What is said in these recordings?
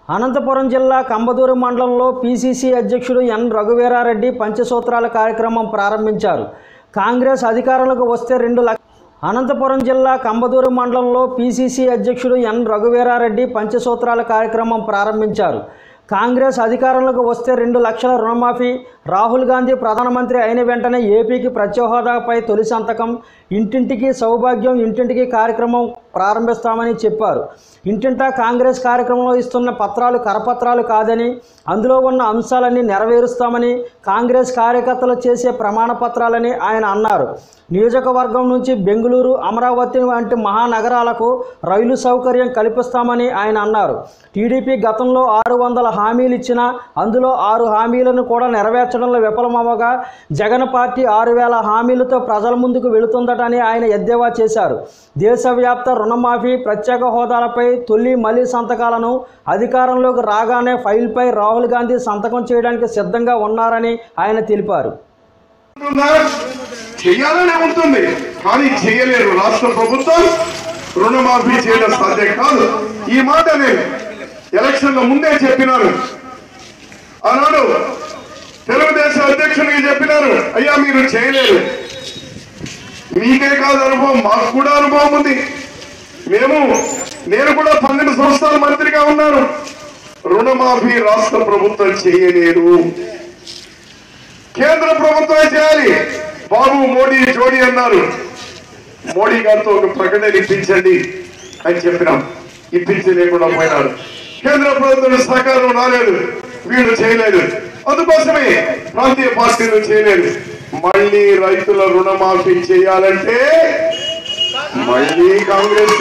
అనంతపురం జిల్లా కంబదూరు మండలంలో పీసీసీ అధ్యక్షుడు ఎన్ రఘువీరారెడ్డి పంచసూత్రాల కార్యక్రమం ప్రారంభించారు కాంగ్రెస్ అధికారంలోకి వస్తే రెండు లక్ష అనంతపురం జిల్లా కంబదూరు మండలంలో పీసీసీ అధ్యక్షుడు ఎన్ రఘువీరారెడ్డి పంచసూత్రాల కార్యక్రమం ప్రారంభించారు కాంగ్రెస్ అధికారంలోకి వస్తే రెండు లక్షల రుణమాఫీ రాహుల్ గాంధీ ప్రధానమంత్రి అయిన వెంటనే ఏపీకి ప్రత్యేక హోదాపై తొలి సంతకం ఇంటింటికి సౌభాగ్యం ఇంటింటికి కార్యక్రమం ప్రారంభిస్తామని చెప్పారు ఇంటింటా కాంగ్రెస్ కార్యక్రమంలో ఇస్తున్న పత్రాలు కరపత్రాలు కాదని అందులో ఉన్న అంశాలన్నీ నెరవేరుస్తామని కాంగ్రెస్ కార్యకర్తలు చేసే ప్రమాణ పత్రాలని ఆయన అన్నారు నియోజకవర్గం నుంచి బెంగళూరు అమరావతి వంటి మహానగరాలకు రైలు సౌకర్యం కల్పిస్తామని ఆయన అన్నారు టీడీపీ గతంలో ఆరు వందల హామీలు ఇచ్చినా అందులో ఆరు హామీలను కూడా నెరవేర్చడంలో విఫలమవ్వగా జగన్ పార్టీ ఆరు వేల హామీలతో ప్రజల ముందుకు వెళుతుందటని ఆయన ఎద్దేవా చేశారు దేశవ్యాప్త రుణమాఫీ ప్రత్యేక హోదాలపై తొలి మలి సంతకాలను అధికారంలోకి రాగానే ఫైల్పై రాహుల్ గాంధీ సంతకం చేయడానికి సిద్ధంగా ఉన్నారని ఆయన తెలిపారు ఉంటుందా? చెయ్యాలనే ఉంటుంది కానీ చేయలేరు రాష్ట్ర ప్రభుత్వం రుణమాఫీ చేయడం సాధ్యం కాదు ఈ మాట నేను ఎలక్షన్ల ముందే చెప్పినాను ఆనాడు తెలుగుదేశం అధ్యక్షునికి చెప్పినారు అయ్యా మీరు చేయలేరు మీకే కాదు అనుభవం మాకు కూడా అనుభవం ఉంది మేము నేను కూడా పన్నెండు సంవత్సరాల మంత్రిగా ఉన్నాను రుణమాఫీ రాష్ట్ర ప్రభుత్వం చేయలేరు కేంద్ర ప్రభుత్వమే చేయాలి బాబు మోడీ జోడీ అన్నారు మోడీ గారితో ఒక ప్రకటన ఇప్పించండి అని చెప్పినాం ఇప్పించలేకుండా పోయినారు కేంద్ర ప్రభుత్వం సహకారం రాలేదు వీళ్ళు చేయలేదు అందుకోసమే ప్రాంతీయ పార్టీలు చేయలేదు మళ్ళీ రైతుల రుణమాఫీ చేయాలంటే మళ్ళీ కాంగ్రెస్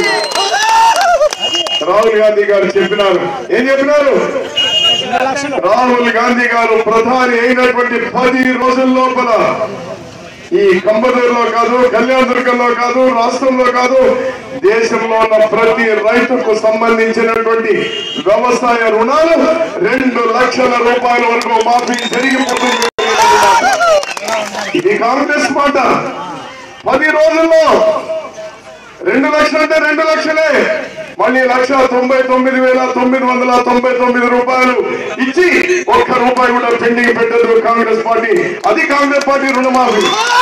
రాహుల్ గాంధీ గారు చెప్పినారు ఏం చెప్పినారు రాహుల్ గాంధీ గారు ప్రధాని అయినటువంటి పది రోజుల లోపల ఈ కంబదూరులో కాదు కళ్యాణదుర్గంలో కాదు రాష్ట్రంలో కాదు దేశంలో ఉన్న ప్రతి రైతుకు సంబంధించినటువంటి వ్యవసాయ రుణాలు రెండు లక్షల రూపాయల వరకు మాఫీ జరిగిపోతుంది ఇది కాంగ్రెస్ మాట పది రోజుల్లో రెండు లక్షలు అంటే రెండు లక్షలే మళ్ళీ లక్ష తొంభై తొమ్మిది వేల తొమ్మిది వందల తొంభై తొమ్మిది రూపాయలు ఇచ్చి ఒక్క రూపాయి కూడా పెండింగ్ పెట్టదు కాంగ్రెస్ పార్టీ అది కాంగ్రెస్ పార్టీ రుణమాఫీ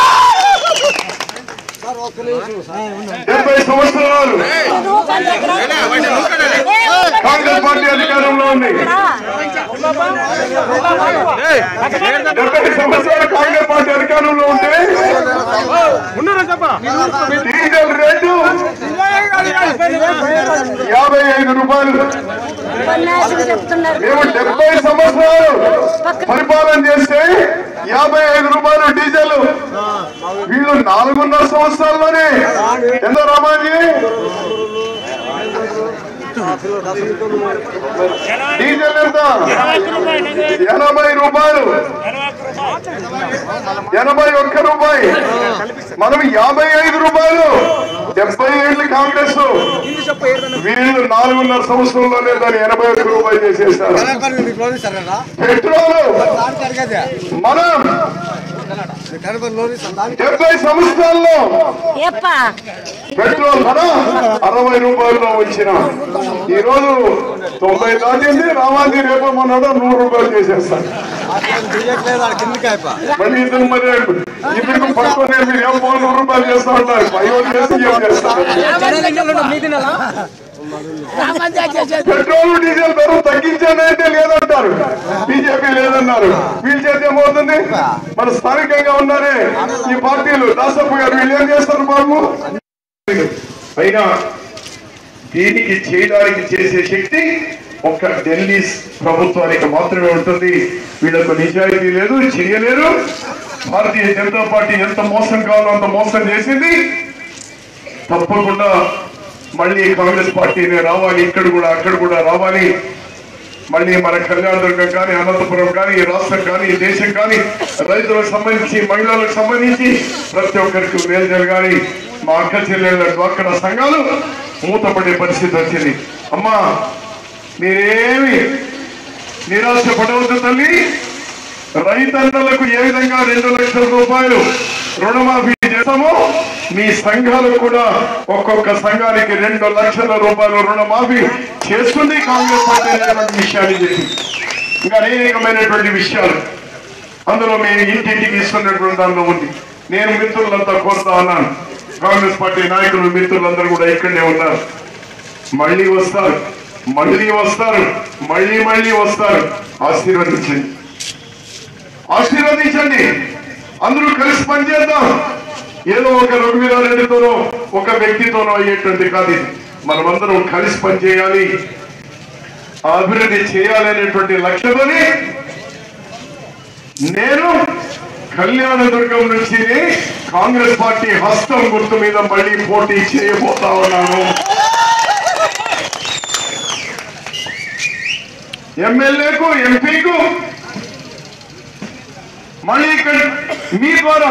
డెబ్బై సంవత్సరాలు కాంగ్రెస్ పార్టీ అధికారంలో ఉంది డెబ్బై సంవత్సరాలు కాంగ్రెస్ పార్టీ అధికారంలో ఉంటే డీజిల్ రేటు యాభై ఐదు రూపాయలు చెప్తున్నారు మేము డెబ్బై సంవత్సరాలు పరిపాలన చేస్తే యాభై ఐదు రూపాయలు డీజిల్ వీళ్ళు నాలుగున్నర సంవత్సరాల్లోనే ఎంత రామాజీ డీజిల్ ఎంత ఎనభై రూపాయలు ఎనభై ఒక్క రూపాయి మనం యాభై ఐదు రూపాయలు డెబ్బై ఏళ్ళు కాంగ్రెస్ వీళ్ళు నాలుగున్నర సంవత్సరంలోనే దాన్ని ఎనభై ఒక్క రూపాయలు చేసేసారు పెట్రోల్ మనం డెబ్బై సంవత్సరాల్లో ఎప్ప పెట్రోల్ ధర అరవై రూపాయల్లో వచ్చిన ఈ రోజు తొంభై దాటింది రావాలి రేపు మొన్నడో నూరు రూపాయలు చేసేస్తాను మళ్ళీ ఇద్దరు మరి ఇద్దరికి పట్టుకునే మీరు ఏం మూడు నూరు రూపాయలు చేస్తా ఉంటారు పై వాళ్ళు చేసి ఏం చేస్తారు పెట్రోల్ డీజిల్ ధర తగ్గించానంటే లేదంటారు బీజేపీ లేదన్నారు వీళ్ళు చేతి ఏమవుతుంది మన స్థానికంగా ఉన్నారే ఈ పార్టీలు దాసప్ప గారు వీళ్ళు ఏం చేస్తారు బాబు అయినా దీనికి చేయడానికి చేసే శక్తి ఒక్క ఢిల్లీ ప్రభుత్వానికి మాత్రమే ఉంటుంది వీళ్ళకు నిజాయితీ లేదు చేయలేరు భారతీయ జనతా పార్టీ ఎంత మోసం కావాలో అంత మోసం చేసింది తప్పకుండా మళ్ళీ కాంగ్రెస్ పార్టీనే రావాలి ఇక్కడ కూడా అక్కడ కూడా రావాలి మళ్ళీ మన కళ్యాణదుర్గం కానీ అనంతపురం కానీ ఈ రాష్ట్రం కానీ ఈ దేశం కానీ రైతులకు సంబంధించి మహిళలకు సంబంధించి ప్రతి ఒక్కరికి మేలు జరగాలి మా అక్క చెల్లెళ్ళ డ్వాక్రా సంఘాలు మూతపడే పరిస్థితి వచ్చింది అమ్మా మీరేమి నిరాశ పడవద్దు తల్లి రైతన్నలకు ఏ విధంగా రెండు లక్షల రూపాయలు రుణమాఫీ చేస్తామో మీ సంఘాలు కూడా ఒక్కొక్క సంఘానికి రెండు లక్షల రూపాయల రుణమాఫీ చేస్తుంది కాంగ్రెస్ పార్టీ అనేటువంటి విషయాన్ని చెప్పి ఇంకా అనేకమైనటువంటి విషయాలు అందులో మేము ఇంటింటికి ఇస్తున్నటువంటి దానిలో ఉంది నేను మిత్రులంతా కోరుతా ఉన్నాను కాంగ్రెస్ పార్టీ నాయకులు మిత్రులందరూ కూడా ఇక్కడనే ఉన్నారు మళ్ళీ వస్తారు మళ్ళీ వస్తారు మళ్ళీ మళ్ళీ వస్తారు ఆశీర్వదించండి ఆశీర్వదించండి అందరూ కలిసి పనిచేద్దాం ఏదో ఒక రఘువీరారెడ్డితోనో ఒక వ్యక్తితోనో అయ్యేటువంటి కాదు ఇది మనమందరం కలిసి పనిచేయాలి ఆ అభివృద్ధి చేయాలనేటువంటి లక్ష్యంతోని నేను కళ్యాణదుర్గం నుంచి కాంగ్రెస్ పార్టీ హస్తం గుర్తు మీద మళ్ళీ పోటీ చేయబోతా ఉన్నాను ఎమ్మెల్యేకు ఎంపీకు మళ్ళీ ఇక్కడ మీ ద్వారా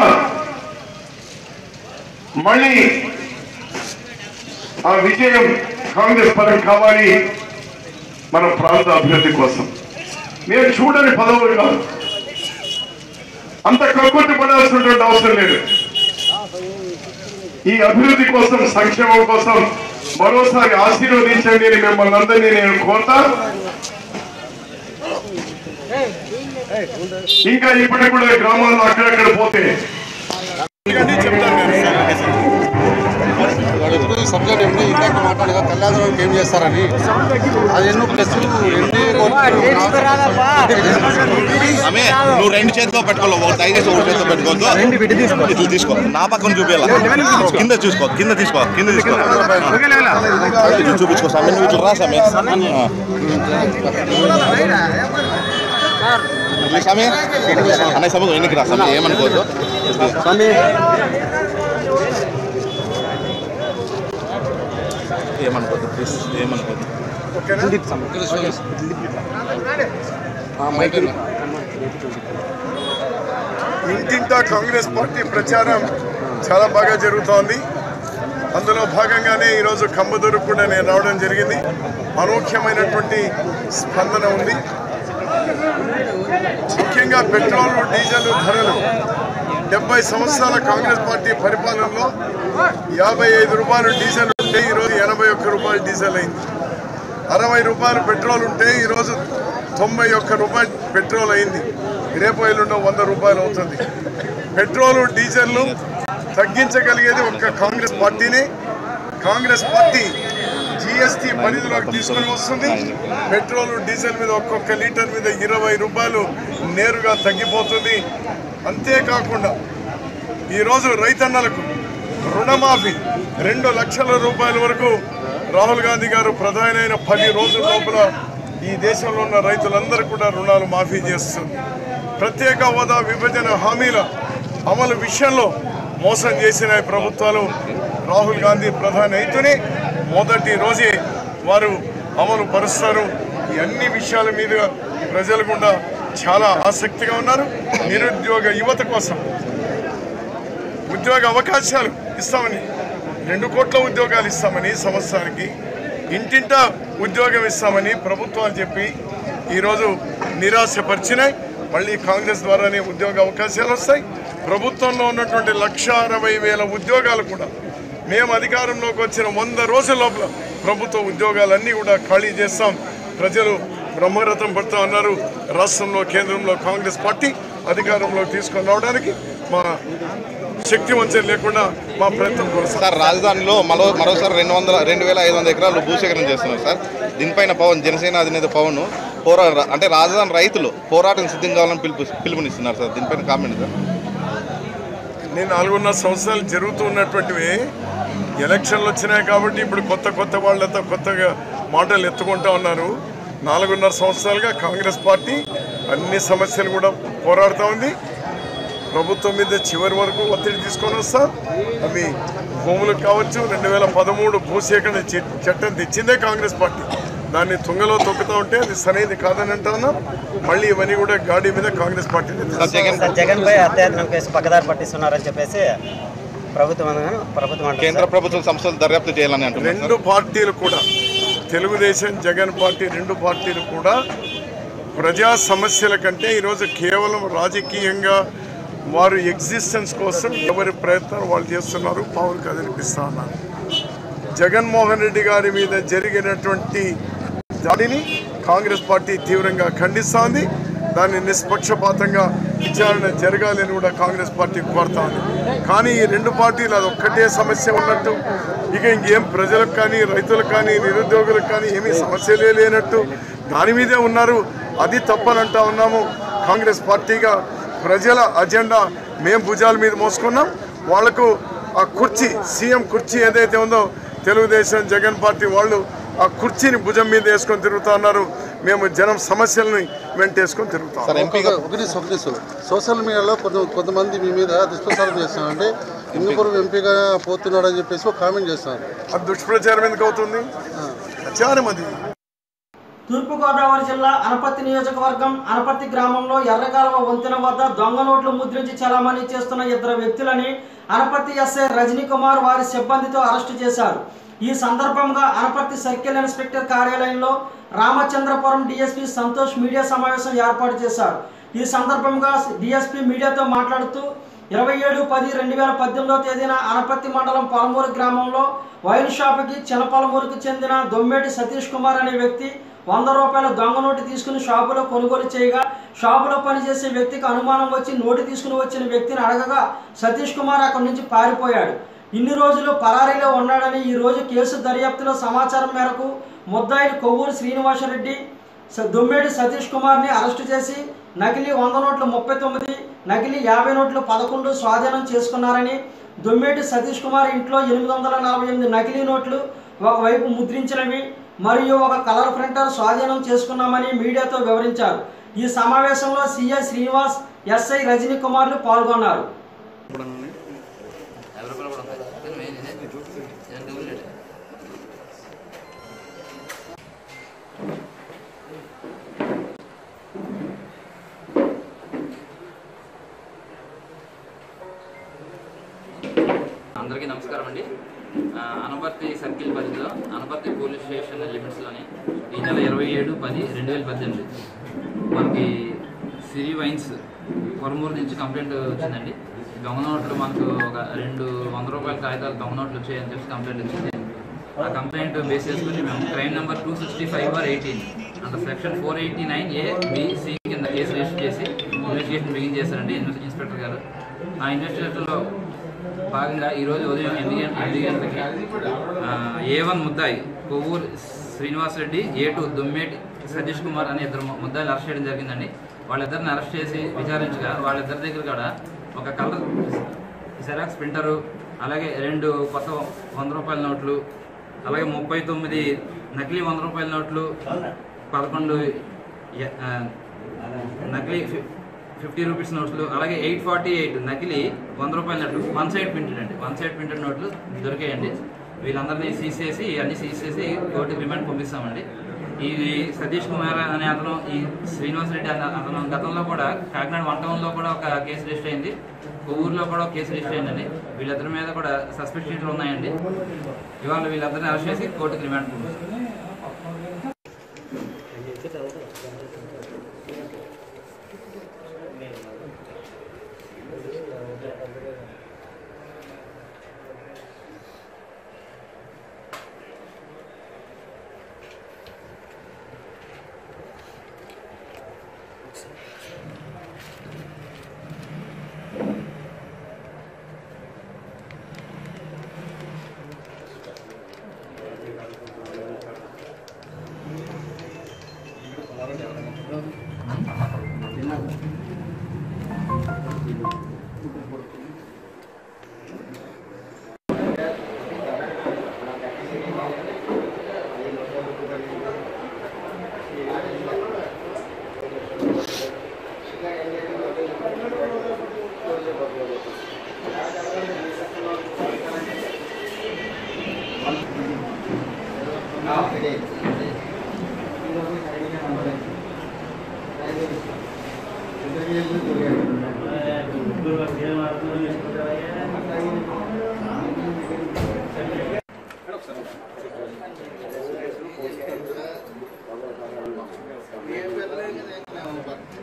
మళ్ళీ ఆ విజయం కాంగ్రెస్ పరం కావాలి మన ప్రాంత అభివృద్ధి కోసం మీరు చూడని పదవులు కాదు అంత కక్కుర్తి పడాల్సినటువంటి అవసరం లేదు ఈ అభివృద్ధి కోసం సంక్షేమం కోసం మరోసారి ఆశీర్వదించండి అని మిమ్మల్ని అందరినీ నేను కోరుతా ఇంకా ఇప్పటికి కూడా గ్రామాల్లో అక్కడక్కడ పోతే వాడు ఎప్పుడు సబ్జెక్ట్ ఏంటి ఇందాక మాట్లాడగా కళ్యాణరావుకి ఏం చేస్తారని అది ఎన్నో ప్లస్ ఎన్ని ఆమె నువ్వు రెండు చేతితో పెట్టుకోవాలి ఒక దయచేసి ఒక చేతితో పెట్టుకోవద్దు ఇట్లా తీసుకో నా పక్కన చూపించాల కింద చూసుకో కింద తీసుకో కింద తీసుకో ఇట్లా చూపించుకో స్వామి నువ్వు ఇట్లా రా స్వామి ఆ. ఇట్లా స్వామి అనే సమయం ఎన్నికి రా స్వామి ఏమనుకోవద్దు ఏమనుకోవద్దు ప్లీజ్ ఏమనుకోవద్దు ఇంటింటా కాంగ్రెస్ పార్టీ ప్రచారం చాలా బాగా జరుగుతోంది అందులో భాగంగానే ఈరోజు కంబదూరు కూడా నేను రావడం జరిగింది అనూఖ్యమైనటువంటి స్పందన ఉంది ముఖ్యంగా పెట్రోల్ డీజిల్ ధరలు డెబ్బై సంవత్సరాల కాంగ్రెస్ పార్టీ పరిపాలనలో యాభై ఐదు రూపాయలు డీజిల్ ఉంటే ఈరోజు ఎనభై ఒక్క రూపాయలు డీజిల్ అయింది అరవై రూపాయలు పెట్రోల్ ఉంటే ఈరోజు తొంభై ఒక్క రూపాయలు పెట్రోల్ అయింది రేపు ఎల్లుండో వంద రూపాయలు అవుతుంది పెట్రోల్ డీజిల్ను తగ్గించగలిగేది ఒక్క కాంగ్రెస్ పార్టీనే కాంగ్రెస్ పార్టీ జిఎస్టీ పరిధిలోకి తీసుకొని వస్తుంది పెట్రోల్ డీజిల్ మీద ఒక్కొక్క లీటర్ మీద ఇరవై రూపాయలు నేరుగా తగ్గిపోతుంది అంతేకాకుండా ఈరోజు రైతన్నలకు రుణమాఫీ రెండు లక్షల రూపాయల వరకు రాహుల్ గాంధీ గారు ప్రధాని అయిన పది రోజుల లోపల ఈ దేశంలో ఉన్న రైతులందరూ కూడా రుణాలు మాఫీ చేస్తుంది ప్రత్యేక హోదా విభజన హామీల అమలు విషయంలో మోసం చేసిన ఈ ప్రభుత్వాలు రాహుల్ గాంధీ ప్రధాని అయితేనే మొదటి రోజే వారు అమలు పరుస్తారు ఈ అన్ని విషయాల మీద ప్రజలు కూడా చాలా ఆసక్తిగా ఉన్నారు నిరుద్యోగ యువత కోసం ఉద్యోగ అవకాశాలు ఇస్తామని రెండు కోట్ల ఉద్యోగాలు ఇస్తామని సంవత్సరానికి ఇంటింటా ఉద్యోగం ఇస్తామని ప్రభుత్వాలు చెప్పి ఈరోజు నిరాశపరిచినాయి మళ్ళీ కాంగ్రెస్ ద్వారానే ఉద్యోగ అవకాశాలు వస్తాయి ప్రభుత్వంలో ఉన్నటువంటి లక్ష అరవై వేల ఉద్యోగాలు కూడా మేము అధికారంలోకి వచ్చిన వంద రోజుల లోపల ప్రభుత్వ ఉద్యోగాలన్నీ కూడా ఖాళీ చేస్తాం ప్రజలు బ్రహ్మరథం పడుతూ ఉన్నారు రాష్ట్రంలో కేంద్రంలో కాంగ్రెస్ పార్టీ అధికారంలోకి తీసుకొని రావడానికి మా శక్తి వంచన లేకుండా మా ప్రయత్నం కొనసాగుతుంది సార్ రాజధానిలో మరో మరోసారి రెండు వందల రెండు వేల ఐదు వందల ఎకరాలు భూసేకరణ చేస్తున్నారు సార్ దీనిపైన పవన్ జనసేన అధినేత పవన్ పోరా అంటే రాజధాని రైతులు పోరాటం సిద్ధం కావాలని పిలుపు పిలుపునిస్తున్నారు సార్ దీనిపైన కామెంట్ సార్ నేను నాలుగున్నర సంవత్సరాలు జరుగుతూ ఉన్నటువంటివి ఎలక్షన్లు వచ్చినాయి కాబట్టి ఇప్పుడు కొత్త కొత్త వాళ్ళతో కొత్తగా మాటలు ఎత్తుకుంటా ఉన్నారు నాలుగున్నర సంవత్సరాలుగా కాంగ్రెస్ పార్టీ అన్ని సమస్యలు కూడా పోరాడుతూ ఉంది ప్రభుత్వం మీద చివరి వరకు ఒత్తిడి తీసుకొని వస్తాం అవి భూములు కావచ్చు రెండు వేల పదమూడు భూసేకరణ చ- చట్టం తెచ్చిందే కాంగ్రెస్ పార్టీ దాన్ని తుంగలో తొక్కుతూ ఉంటే అది సరైనది కాదని అంటా ఉన్నాం మళ్ళీ ఇవన్నీ కూడా గాడి మీద Congress party sir Jagan sir Jagan పై అత్యాధనం కేసు పక్కదారి పట్టిస్తున్నారని చెప్పేసి ప్రభుత్వం అనగానే ప్రభుత్వం అంటుంది కేంద్ర సార్. ప్రభుత్వ సంస్థలు దర్యాప్తు చేయాలని అంటున్నారు రెండు సార్. పార్టీలు కూడా తెలుగుదేశం జగన్ పార్టీ రెండు పార్టీలు కూడా ప్రజా సమస్యల కంటే ఈరోజు కేవలం రాజకీయంగా వారు ఎగ్జిస్టెన్స్ కోసం ఎవరి ప్రయత్నాలు వాళ్ళు చేస్తున్నారు పవన్ కదిలిపిస్తా ఉన్నారు జగన్మోహన్ రెడ్డి గారి మీద జరిగినటువంటి దాడిని కాంగ్రెస్ పార్టీ తీవ్రంగా ఖండిస్తోంది దాన్ని నిష్పక్షపాతంగా విచారణ జరగాలని కూడా కాంగ్రెస్ పార్టీ కోరుతా ఉంది కానీ ఈ రెండు పార్టీలు అది ఒక్కటే సమస్య ఉన్నట్టు ఇక ఇంకేం ప్రజలకు కానీ రైతులకు కానీ నిరుద్యోగులకు కానీ ఏమీ సమస్యలే లేనట్టు దాని మీదే ఉన్నారు అది తప్పనంటా ఉన్నాము కాంగ్రెస్ పార్టీగా ప్రజల అజెండా మేము భుజాల మీద మోసుకున్నాం వాళ్లకు ఆ కుర్చీ సీఎం కుర్చీ ఏదైతే ఉందో తెలుగుదేశం జగన్ పార్టీ వాళ్ళు ఆ కుర్చీని భుజం మీద వేసుకొని తిరుగుతా ఉన్నారు మేము జనం సమస్యల్ని వెంటేసుకొని తిరుగుతాం సార్ ఎంపీగా ఒకటి ఒకటి సోషల్ మీడియాలో కొంత కొంతమంది మీ మీద దుష్ప్రచారం చేస్తున్నారు అంటే హిందూపురం ఎంపీగా పోతున్నాడని చెప్పేసి ఒక కామెంట్ చేస్తున్నారు అది దుష్ప్రచారం ఎందుకు అవుతుంది ప్రచారం అది తూర్పుగోదావరి జిల్లా అనపర్తి నియోజకవర్గం అనపర్తి గ్రామంలో ఎర్రకాలువ వంతెన వద్ద దొంగ నోట్లు ముద్రించి చలామణి చేస్తున్న ఇద్దరు వ్యక్తులని అనపర్తి ఎస్ఐ రజనీ కుమార్ వారి సిబ్బందితో అరెస్టు చేశారు ఈ సందర్భంగా అనపర్తి సర్కిల్ ఇన్స్పెక్టర్ కార్యాలయంలో రామచంద్రపురం డిఎస్పీ సంతోష్ మీడియా సమావేశం ఏర్పాటు చేశారు ఈ సందర్భంగా డిఎస్పీ మీడియాతో మాట్లాడుతూ ఇరవై ఏడు పది రెండు వేల పద్దెనిమిదవ తేదీన అనపర్తి మండలం పొలమూరు గ్రామంలో వైన్ షాపుకి చినపలమూరుకు చెందిన దొమ్మేటి సతీష్ కుమార్ అనే వ్యక్తి వంద రూపాయల దొంగ నోటు తీసుకుని షాపులో కొనుగోలు చేయగా షాపులో పనిచేసే వ్యక్తికి అనుమానం వచ్చి నోటు తీసుకుని వచ్చిన వ్యక్తిని అడగగా సతీష్ కుమార్ అక్కడి నుంచి పారిపోయాడు ఇన్ని రోజులు పరారీలో ఉన్నాడని ఈ రోజు కేసు దర్యాప్తులో సమాచారం మేరకు ముద్దాయిలు కొవ్వూరు శ్రీనివాసరెడ్డి స- దొమ్మేటి సతీష్ కుమార్ని అరెస్టు చేసి నకిలీ వంద నోట్లు ముప్పై తొమ్మిది నకిలీ యాభై నోట్లు పదకొండు స్వాధీనం చేసుకున్నారని దొమ్మేటి సతీష్ కుమార్ ఇంట్లో ఎనిమిది వందల నలభై ఎనిమిది నకిలీ నోట్లు ఒకవైపు ముద్రించినవి మరియు ఒక కలర్ ప్రింటర్ స్వాధీనం చేసుకున్నామని మీడియాతో వివరించారు ఈ సమావేశంలో సిఐ శ్రీనివాస్ ఎస్ఐ రజనీ కుమార్లు పాల్గొన్నారు అందరికీ నమస్కారం అండి ఆ, అనపర్తి సర్కిల్ పరిధిలో అనపర్తి పోలీస్ స్టేషన్ లిమిట్స్లోని ఈ నెల ఇరవై ఏడు పది రెండు వేల పద్దెనిమిది మనకి సిరి వైన్స్ కొరమూరు నుంచి కంప్లైంట్ వచ్చిందండి దొంగ నోట్లు మనకు ఒక రెండు వంద రూపాయల కాగితాలు దొంగ నోట్లు వచ్చాయని చెప్పి కంప్లైంట్ వచ్చింది ఆ కంప్లైంట్ బేస్ చేసుకుని మేము crime number two sixty five bar eighteen అంత section four eighty nine A BC కింద కేసు రిజిస్టర్ చేసి ఇన్వెస్టిగేషన్ బిగిన్ చేశారండి ఇన్వెస్ట్- ఇన్స్పెక్టర్ గారు ఆ ఇన్వెస్టిగేషన్లో భాగంగా ఈరోజు ఉదయం ఎనిమిది గంట ఎనిమిది గంటలకి ఏ వన్ ముద్దాయి కొవ్వూరు శ్రీనివాసరెడ్డి ఏ టూ దుమ్మేటి సతీష్ కుమార్ అనే ఇద్దరు ము- ముద్దాయిలు అరెస్ట్ చేయడం జరిగిందండి వాళ్ళిద్దరిని అరెస్ట్ చేసి విచారించగా వాళ్ళిద్దరి దగ్గర కూడా ఒక కలర్ జెరాక్స్ ప్రింటరు అలాగే రెండు కొత్త వంద రూపాయల నోట్లు అలాగే ముప్పై తొమ్మిది నకిలీ వంద రూపాయల నోట్లు పదకొండు ఎ- ఆ, నకిలీ ఫి- ఫిఫ్టీ రూపీస్ నోట్లు అలాగే ఎయిట్ ఫార్టీ ఎయిట్ నకిలీ వంద రూపాయల నోట్లు వన్ సైడ్ ప్రింటెడ్ అండి వన్ సైడ్ ప్రింటెడ్ నోట్లు దొరికాయండి వీళ్ళందరినీ సీజ్ చేసి అన్ని సీజ్ చేసి కోర్టుకి రిమాండ్ పంపిస్తామండి ఈ సతీష్ కుమార్ అనే అతను ఈ శ్రీనివాస్ రెడ్డి అనే అతను గతంలో కూడా కాకినాడ వన్ టౌన్లో కూడా ఒక కేసు రిజిస్టర్ అయింది కొవ్వూరులో కూడా ఒక కేసు రిజిస్టర్ అయిందండి వీళ్ళిద్దరి మీద కూడా సస్పెక్ట్ షీట్లు ఉన్నాయండి ఇవాళ వీళ్ళందరినీ అరెస్ట్ చేసి కోర్టుకి రిమాండ్ పంపిస్తాం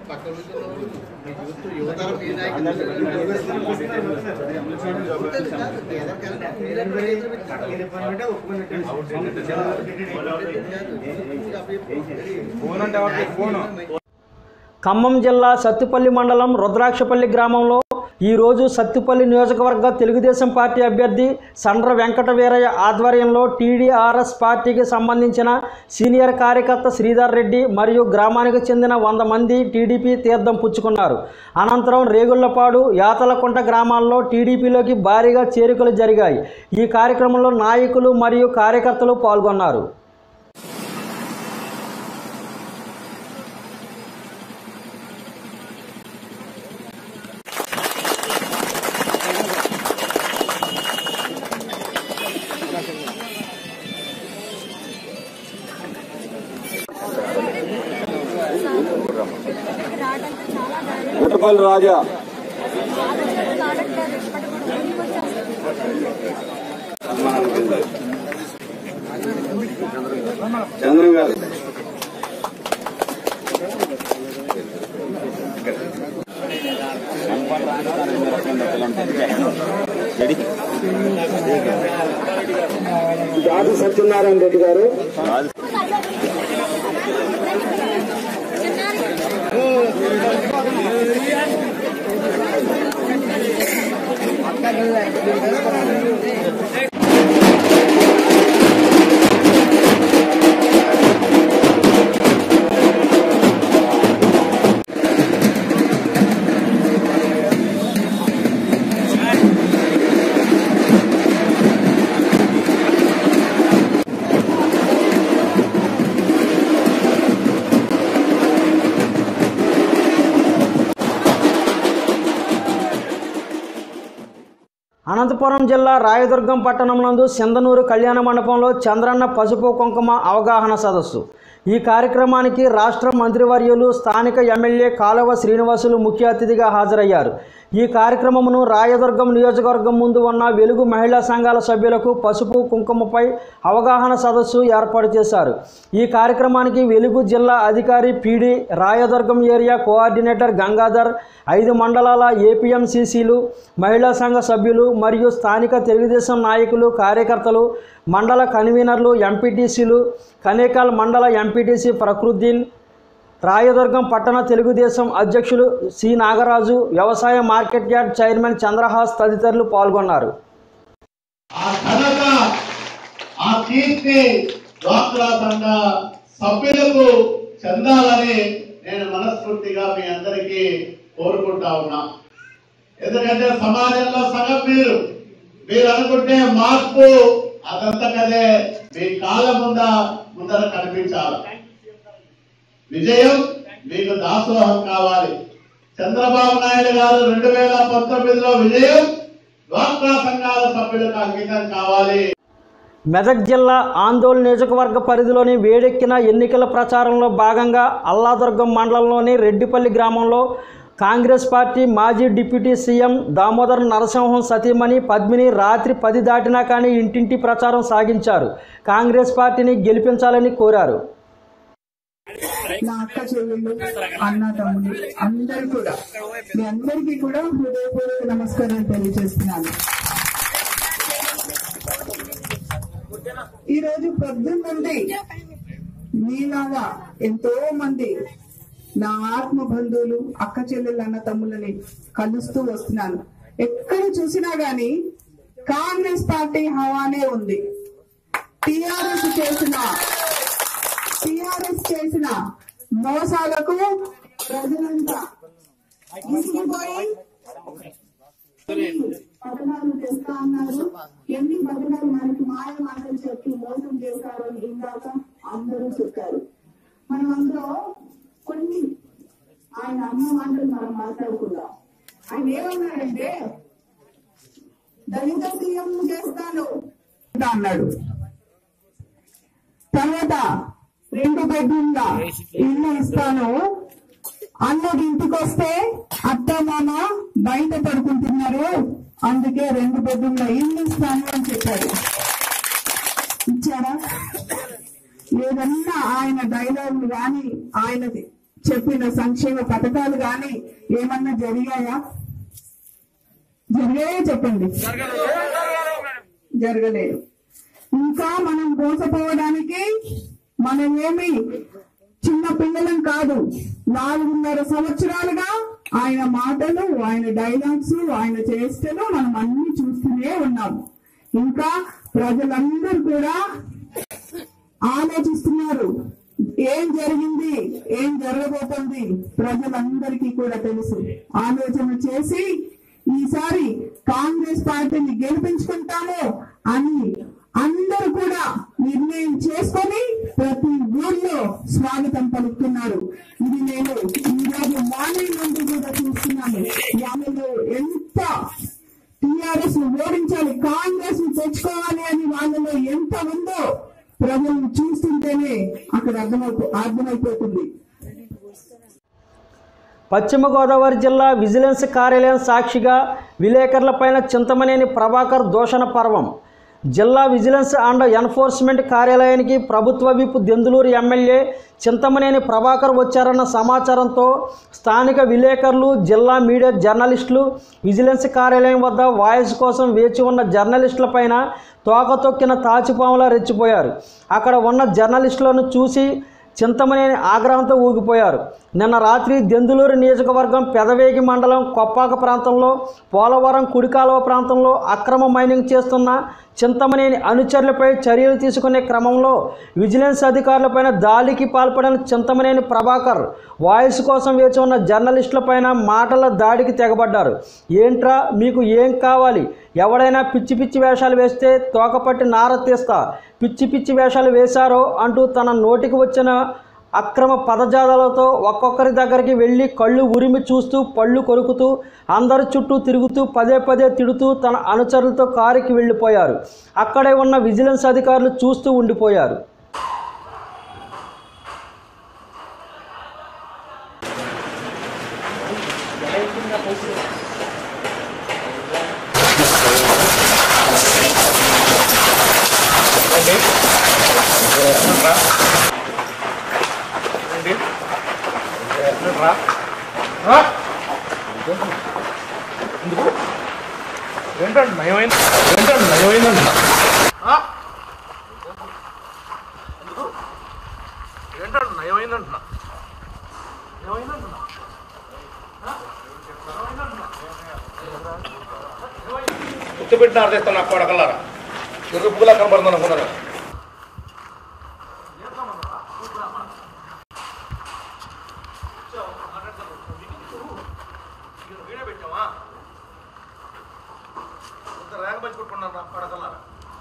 ఖమ్మం జిల్లా సత్తుపల్లి మండలం రుద్రాక్షపల్లి గ్రామంలో ఈరోజు సత్తుపల్లి నియోజకవర్గ తెలుగుదేశం పార్టీ అభ్యర్థి సండ్ర వెంకట వీరయ్య ఆధ్వర్యంలో టీడీఆర్ఎస్ పార్టీకి సంబంధించిన సీనియర్ కార్యకర్త శ్రీధర్ రెడ్డి మరియు గ్రామానికి చెందిన వంద మంది టీడీపీ తీర్థం పుచ్చుకున్నారు అనంతరం రేగుళ్లపాడు యాతలకుంట గ్రామాల్లో టీడీపీలోకి భారీగా చేరికలు జరిగాయి ఈ కార్యక్రమంలో నాయకులు మరియు కార్యకర్తలు పాల్గొన్నారు రాజా చంద్రం గారు జాతి సత్యనారాయణ రెడ్డి గారు అనంతపురం జిల్లా రాయదుర్గం పట్టణం నందు సింధనూరు కళ్యాణ మండపంలో చంద్రన్న పసుపు కుంకుమ అవగాహన సదస్సు ఈ కార్యక్రమానికి రాష్ట్ర మంత్రివర్యులు స్థానిక ఎమ్మెల్యే కాలువ శ్రీనివాసులు ముఖ్య అతిథిగా హాజరయ్యారు ఈ కార్యక్రమమును రాయదుర్గం నియోజకవర్గం ముందు ఉన్న వెలుగు మహిళా సంఘాల సభ్యులకు పసుపు కుంకుమపై అవగాహన సదస్సు ఏర్పాటు చేశారు ఈ కార్యక్రమానికి వెలుగు జిల్లా అధికారి PD Rayadurgam area coordinator Gangadhar ఐదు మండలాల ఏపీఎంసీసీలు మహిళా సంఘ సభ్యులు మరియు స్థానిక తెలుగుదేశం నాయకులు కార్యకర్తలు మండల కన్వీనర్లు ఎంపీటీసీలు కనేకాల్ మండల ఎంపీటీసీ ఫక్రుద్దీన్ రాయదుర్గం పట్టణ తెలుగుదేశం అధ్యక్షులు సి నాగరాజు వ్యవసాయ మార్కెట్ యార్డ్ చైర్మన్ చంద్రహాస్ తదితరులు పాల్గొన్నారు ఆ ఘనత ఆ కీర్తి డ్వాక్రా సంఘ సభ్యులకు చెందాలని నేను మనస్ఫూర్తిగా మీ అందరికీ కోరుకుంటా ఉన్నా ఎందుకంటే సమాజంలో సగం మీరు మీరు అనుకుంటే మార్పు అదంతకదే మీ కాళ్ళ ముంద ముందర కనిపించాలి విజయం మీకు దాసోహం కావాలి చంద్రబాబు నాయుడు గారు రెండు వేల పంతొమ్మిదిలో విజయం డ్వాక్రా సంఘాల సభ్యులకు అంకితం కావాలి మెదక్ జిల్లా ఆందోళన నియోజకవర్గ పరిధిలోని వేడెక్కిన ఎన్నికల ప్రచారంలో భాగంగా అల్లాదుర్గం మండలంలోని రెడ్డిపల్లి గ్రామంలో కాంగ్రెస్ పార్టీ మాజీ డిప్యూటీ సీఎం దామోదర్ నరసింహం సతీమణి పద్మిని రాత్రి పది దాటినా కానీ ఇంటింటి ప్రచారం సాగించారు కాంగ్రెస్ పార్టీని గెలిపించాలని కోరారు నా అక్క చెల్లెళ్ళు అన్న తమ్ముడు అందరు కూడా మీ అందరికీ కూడా హృదయపూర్వక నమస్కారం తెలియజేస్తున్నాను ఈ రోజు పొద్దున్న నుండి మీలాగా ఎంతో మంది నా ఆత్మ బంధువులు అక్క చెల్లెళ్ళు అన్న తమ్ముళ్ళని కలుస్తూ వస్తున్నాను ఎక్కడ చూసినా గాని కాంగ్రెస్ పార్టీ హవానే ఉంది టిఆర్ఎస్ చేసిన టిఆర్ఎస్ చేసిన మోసాలకు ప్రజలంతా విసిగిపోయి పథకాలు తెస్తా అన్నారు ఎన్ని పథకాలు మనకి మాయ మాటలు చెప్పి మోసం చేశారు అని ఇందాక అందరూ చెప్పారు మనం అందులో కొన్ని ఆయన అన్న మాటలు మనం మాట్లాడుకుందాం ఆయన ఏమన్నాడంటే దళిత సీఎం చేస్తాను అన్నాడు తర్వాత రెండు బెడ్రూమ్ల ఇల్లు ఇస్తాను అన్నది ఇంటికి వస్తే అత్త మామ బయట పడుకుంటున్నారు అందుకే రెండు బెడ్రూమ్ల ఇల్లు ఇస్తాను అని చెప్పాడు ఇచ్చారా ఏదన్నా ఆయన డైలాగులు కానీ ఆయనది చెప్పిన సంక్షేమ పథకాలు గాని ఏమన్నా జరిగాయా జరిగాయా చెప్పండి జరగలేదు ఇంకా మనం మోసపోవడానికి మనం ఏమి చిన్న పిల్లలం కాదు నాలుగున్నర సంవత్సరాలుగా ఆయన మాటలు ఆయన డైలాగ్స్ ఆయన చేష్టలు మనం అన్ని చూస్తూనే ఉన్నాం ఇంకా ప్రజలందరూ కూడా ఆలోచిస్తున్నారు ఏం జరిగింది ఏం జరగబోతుంది ప్రజలందరికీ కూడా తెలుసు ఆలోచన చేసి ఈసారి కాంగ్రెస్ పార్టీని గెలిపించుకుంటాము అని అందరూ కూడా నిర్ణయం చేసుకొని ప్రతి ఊర్లో స్వాగతం పలుకుతున్నారు ఇది నేను ఈరోజు మార్నింగ్ నుండి కూడా చూస్తున్నాను వాళ్ళలో ఎంత టిఆర్ఎస్ ను ఓడించాలి కాంగ్రెస్ ని తెచ్చుకోవాలి అని వాళ్ళలో ఎంత ఉందో ప్రజలు చూస్తుంటేనే అక్కడ అర్థమైపో అర్థమైపోతుంది పశ్చిమ గోదావరి జిల్లా విజిలెన్స్ కార్యాలయం సాక్షిగా విలేకరులపైన చింతమనేని ప్రభాకర్ దూషణ పర్వం జిల్లా విజిలెన్స్ అండ్ ఎన్ఫోర్స్మెంట్ కార్యాలయానికి ప్రభుత్వ విప్ దెందులూరు ఎమ్మెల్యే చింతమనేని ప్రభాకర్ వచ్చారన్న సమాచారంతో స్థానిక విలేకరులు జిల్లా మీడియా జర్నలిస్టులు విజిలెన్స్ కార్యాలయం వద్ద వాయిస్ కోసం వేచి ఉన్న జర్నలిస్టులపైన తోక తొక్కిన తాచిపాములా రెచ్చిపోయారు అక్కడ ఉన్న జర్నలిస్టులను చూసి చింతమనేని ఆగ్రహంతో ఊగిపోయారు నిన్న రాత్రి దెందులూరు నియోజకవర్గం పెదవేగి మండలం కొప్పాక ప్రాంతంలో పోలవరం కుడికాలువ ప్రాంతంలో అక్రమ మైనింగ్ చేస్తున్న చింతమనేని అనుచరులపై చర్యలు తీసుకునే క్రమంలో విజిలెన్స్ అధికారులపైన దాడికి పాల్పడిన చింతమనేని ప్రభాకర్ వాయిస్ కోసం వేచి ఉన్న జర్నలిస్టులపైన మాటల దాడికి తెగబడ్డారు ఏంట్రా మీకు ఏం కావాలి ఎవడైనా పిచ్చి పిచ్చి వేషాలు వేస్తే తోకపట్టి నార తీస్తా పిచ్చి పిచ్చి వేషాలు వేశారో అంటూ తన నోటికి వచ్చిన అక్రమ పదజాదాలతో ఒక్కొక్కరి దగ్గరికి వెళ్ళి కళ్ళు ఉరిమి చూస్తూ పళ్ళు కొరుకుతూ అందరి చుట్టూ తిరుగుతూ పదే పదే తిడుతూ తన అనుచరులతో కారుకి వెళ్ళిపోయారు అక్కడే ఉన్న విజిలెన్స్ అధికారులు చూస్తూ ఉండిపోయారు ఏంటండి నయమైంది ఏంటండి నయమైందండి ఏంటండి నయమైందంటున్నా నయమైందంటున్నా గుర్తుపెట్టిన అర్థిస్తాను నాకు కొడకల్లారా ఎరుపులా కనబడుతుంది అనుకున్నారు రేగ పంచి కొట్టుకున్నారు నాకు కొడకల్లారా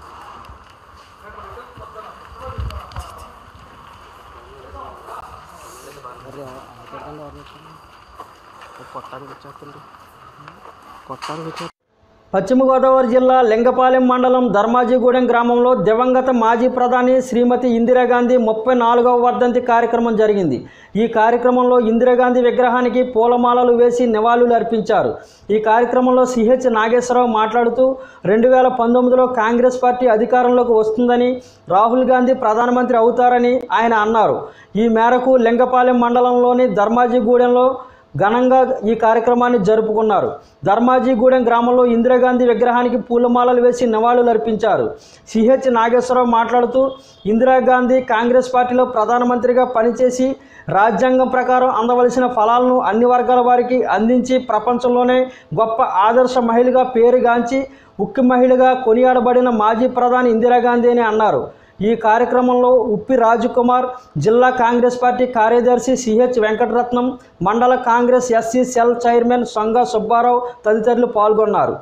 పశ్చిమ గోదావరి జిల్లా లింగపాలెం మండలం ధర్మాజిగూడెం గ్రామంలో దివంగత మాజీ ప్రధాని శ్రీమతి ఇందిరాగాంధీ ముప్పై నాలుగవ వర్ధంతి కార్యక్రమం జరిగింది ఈ కార్యక్రమంలో ఇందిరాగాంధీ విగ్రహానికి పూలమాలలు వేసి నివాళులు అర్పించారు ఈ కార్యక్రమంలో సిహెచ్ నాగేశ్వరరావు మాట్లాడుతూ రెండు వేల పంతొమ్మిదిలో కాంగ్రెస్ పార్టీ అధికారంలోకి వస్తుందని రాహుల్ గాంధీ ప్రధానమంత్రి అవుతారని ఆయన అన్నారు ఈ మేరకు లింగపాలెం మండలంలోని ధర్మాజిగూడెంలో ఘనంగా ఈ కార్యక్రమాన్ని జరుపుకున్నారు ధర్మాజీగూడెం గ్రామంలో ఇందిరాగాంధీ విగ్రహానికి పూలమాలలు వేసి నివాళులు అర్పించారు సిహెచ్ నాగేశ్వరరావు మాట్లాడుతూ ఇందిరాగాంధీ కాంగ్రెస్ పార్టీలో ప్రధానమంత్రిగా పనిచేసి రాజ్యాంగం ప్రకారం అందవలసిన ఫలాలను అన్ని వర్గాల వారికి అందించి ప్రపంచంలోనే గొప్ప ఆదర్శ మహిళగా పేరుగాంచి ఉక్కి మహిళగా కొనియాడబడిన మాజీ ప్రధాని ఇందిరాగాంధీ అని అన్నారు ఈ కార్యక్రమంలో ఉప్పి రాజకుమార్ జిల్లా కాంగ్రెస్ పార్టీ కార్యదర్శి సిహెచ్ వెంకటరత్నం మండల Congress SC cell chairman Songa Subbarao తదితరులు పాల్గొన్నారు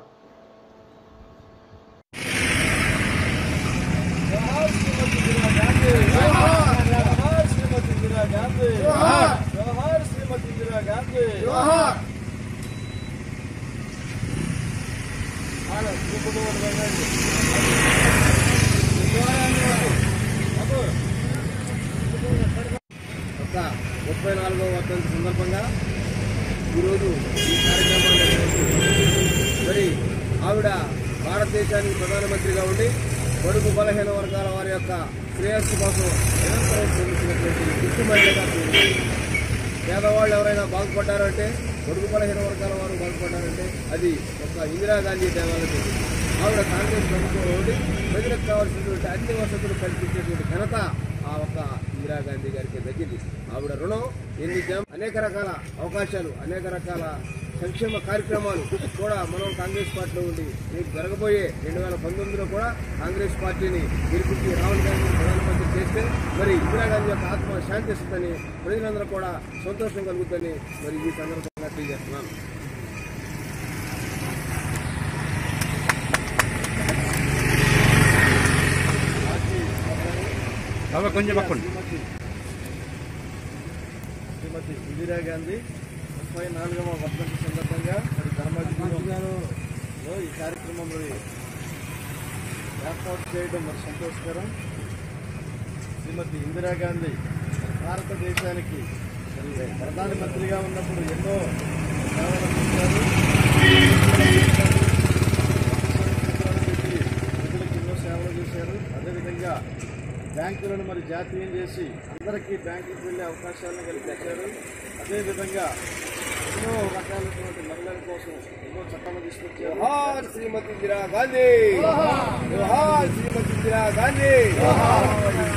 ఒక ముప్పై నాలుగవ వర్ధంతి సందర్భంగా ఈరోజు ఈ కార్యక్రమాన్ని నిర్వహిస్తున్నాం. మరి ఆవిడ భారతదేశానికి ప్రధానమంత్రిగా ఉండి బడుగు బలహీన వర్గాల వారి యొక్క శ్రేయస్సు కోసం నిరంతరం శ్రమించినటువంటి గుర్తు మహిళగా పేరు పేదవాళ్ళు ఎవరైనా బాగుపడ్డారంటే పొడుగు బలహీన వర్గాల వారు బాగుపడ్డారంటే అది ఒక ఇందిరాగాంధీ దేవాలయం ఆవిడ కాంగ్రెస్ ప్రభుత్వం ఒకటి ప్రజలకు కావాల్సినటువంటి అన్ని వసతులు కల్పించేటువంటి ఘనత ఆ ఒక్క ఇందిరాగాంధీ గారికి దక్కింది ఆవిడ రుణం ఎన్ని జం- అనేక రకాల అవకాశాలు అనేక రకాల సంక్షేమ కార్యక్రమాలు కూడా మనం కాంగ్రెస్ పార్టీలో ఉండి రేపు జరగబోయే రెండు వేల పంతొమ్మిదిలో కూడా కాంగ్రెస్ పార్టీని గెలిపించి రాహుల్ గాంధీ ప్రధానమంత్రి చేస్తే మరి ఇందిరాగాంధీ యొక్క ఆత్మ శాంతిస్తుందని ప్రజలందరూ కూడా సంతోషం కలుగుతుందని మరి ఈ సందర్భంగా తెలియజేస్తున్నాను కొంచెం పక్కండి శ్రీమతి ఇందిరా గాంధీ ముప్పై నాలుగవ వర్ధంతి సందర్భంగా మరి ధర్మాధికారంలో ఈ కార్యక్రమం మరి ఏర్పాటు చేయడం మరి సంతోషకరం శ్రీమతి ఇందిరాగాంధీ భారతదేశానికి మరి ప్రధానమంత్రిగా ఉన్నప్పుడు ఎన్నో సేవలు అందించారు ప్రజలకు ఎన్నో సేవలు చేశారు అదేవిధంగా బ్యాంకులను మరి జాతీయం చేసి అందరికీ బ్యాంకులకు వెళ్ళే అవకాశాలను కల్పించారు అదేవిధంగా ఎన్నో రకాలైనటువంటి మహిళల కోసం ఎన్నో చట్టాలు తీసుకొచ్చారు జోహార్ శ్రీమతి ఇందిరా గాంధీ జోహార్ శ్రీమతి ఇందిరా గాంధీ